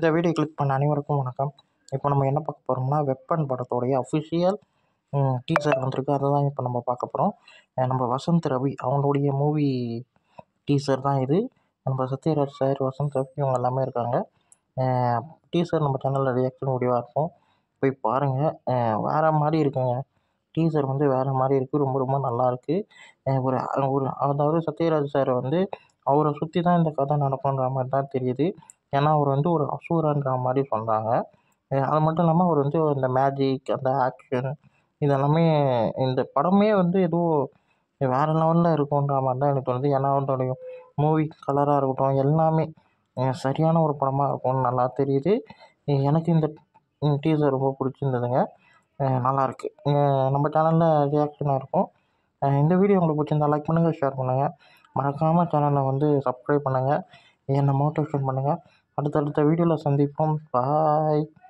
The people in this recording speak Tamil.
இந்த வீடியோ கிளிக் பண்ண அனைவருக்கும் வணக்கம் இப்போ நம்ம என்ன பார்க்க போகிறோம்னா வெப்பன் படத்தோடைய அஃபிஷியல் டீசர் வந்திருக்கு அதை தான் இப்போ நம்ம பார்க்க போகிறோம் நம்ம வசந்த் ரவி அவங்களுடைய மூவி டீசர் தான் இது நம்ம சத்யராஜ் சார் வசந்த் ரவி இவங்க எல்லாமே இருக்காங்க டீசர் நம்ம சேனலில் ரியாக்ஷன் வீடியோவாக இருக்கும் போய் பாருங்கள் வேறு மாதிரி இருக்குங்க டீசர் வந்து வேறு மாதிரி இருக்குது ரொம்ப ரொம்ப நல்லா இருக்குது ஒரு ஒரு அதாவது சத்யராஜ் சார் வந்து அவரை சுற்றி தான் இந்த கதை நடக்குன்ற மாதிரி தான் தெரியுது ஏன்னா அவர் வந்து ஒரு அசூரன்ற மாதிரி சொல்கிறாங்க அது மட்டும் இல்லாமல் அவர் வந்து அந்த மேஜிக் அந்த ஆக்ஷன் இதெல்லாமே இந்த படமே வந்து ஏதோ வேறு லெவலில் இருக்குன்ற மாதிரி தான் எனக்கு தோணுது ஏன்னா அவருடைய மூவி கலராக இருக்கட்டும் எல்லாமே சரியான ஒரு படமாக இருக்கும்னு நல்லா தெரியுது எனக்கு இந்த டீசர் ரொம்ப பிடிச்சிருந்ததுங்க நல்லாயிருக்கு நம்ம சேனலில் ரியாக்ஷனாக இருக்கும் இந்த வீடியோ உங்களுக்கு பிடிச்சிருந்தா லைக் பண்ணுங்கள் ஷேர் பண்ணுங்கள் மறக்காமல் சேனலை வந்து சப்ஸ்கிரைப் பண்ணுங்கள் என்னை மோட்டிவேஷன் பண்ணுங்கள் அடுத்தடுத்த வீடியோவில் சந்திப்போம் பாய்